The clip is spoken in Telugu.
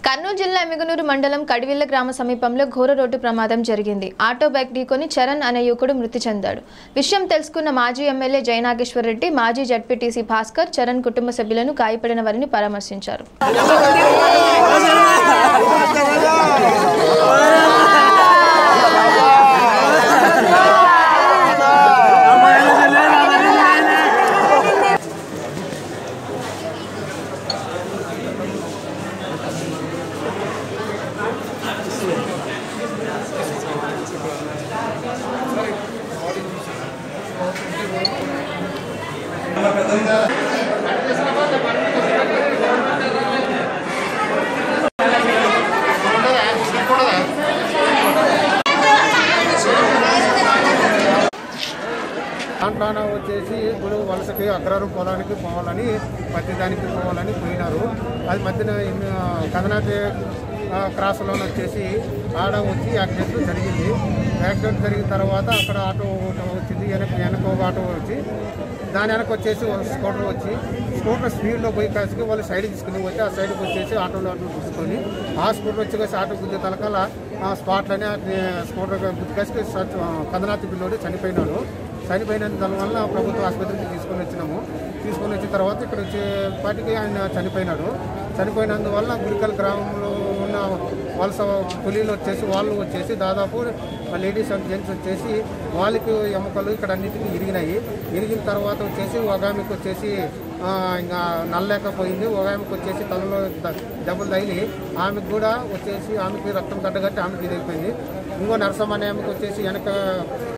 కర్నూలు జిల్లా ఎమ్మిగనూరు మండలం కడివిల్ల గ్రామ సమీపంలో ఘోర రోడ్డు ప్రమాదం జరిగింది ఆటో బైక్ ఢీకొని చరణ్ అనే యువకుడు మృతి చెందాడు విషయం తెలుసుకున్న మాజీ ఎమ్మెల్యే జయనాగేశ్వర్ రెడ్డి మాజీ జడ్పీటీసీ భాస్కర్ చరణ్ కుటుంబ సభ్యులను గాయపడిన వారిని పరామర్శించారు దాంట్లోన వచ్చేసి ఇప్పుడు వలసకి అగ్రహారం పొలానికి పోవాలని పత్తి దానికి పోవాలని పోయినారు అది మధ్యన ఇన్ని, ఆ, కదనాటి ఆ, క్రాస్లో వచ్చేసి ఆడ వచ్చి యాక్సిడెంట్ జరిగింది యాక్సిడెంట్ జరిగిన తర్వాత అక్కడ ఆటో ఒకటి వచ్చింది వెనక వెనక ఒక ఆటో వచ్చి దాని వెనక వచ్చేసి ఒక స్కూటర్ వచ్చి స్కూటర్ స్పీడ్లో పోయి కాసికి వాళ్ళు సైడ్ తీసుకుని వచ్చి ఆ సైడ్కి వచ్చేసి ఆటోలో ఆటో తీసుకొని ఆ స్కూటర్ వచ్చి కాసి ఆటో గుద్దే తలకాల ఆ స్పాట్లోనే ఆ స్కూటర్ గుద్ది కాసి కదనాతి పిల్లోడు చనిపోయినాడు చనిపోయిన దానివల్ల ప్రభుత్వ ఆసుపత్రికి తీసుకొని వచ్చినాము తీసుకొని వచ్చిన తర్వాత ఇక్కడ వచ్చే పాటికి ఆయన చనిపోయినాడు చనిపోయినందువల్ల గురికల్ గ్రామంలో ఉన్న వలస కూలీలు వచ్చేసి వాళ్ళు వచ్చేసి దాదాపు లేడీస్ అండ్ జెంట్స్ వచ్చేసి వాళ్ళకి ఎముకలు ఇక్కడ అన్నిటికీ ఇరిగినాయి ఇరిగిన తర్వాత వచ్చేసి ఒక ఆమెకు వచ్చేసి ఆ, ఇంకా నల్లలేకపోయింది ఒక ఆమెకు వచ్చేసి తలలో ద- దెబ్బలు తగిలి ఆమెకు కూడా వచ్చేసి ఆమెకి రక్తం గడ్డగట్టి ఆమెకి ఇది అయిపోయింది ఇంకో నరసమ్మ అనే ఆమెకు వచ్చేసి వెనక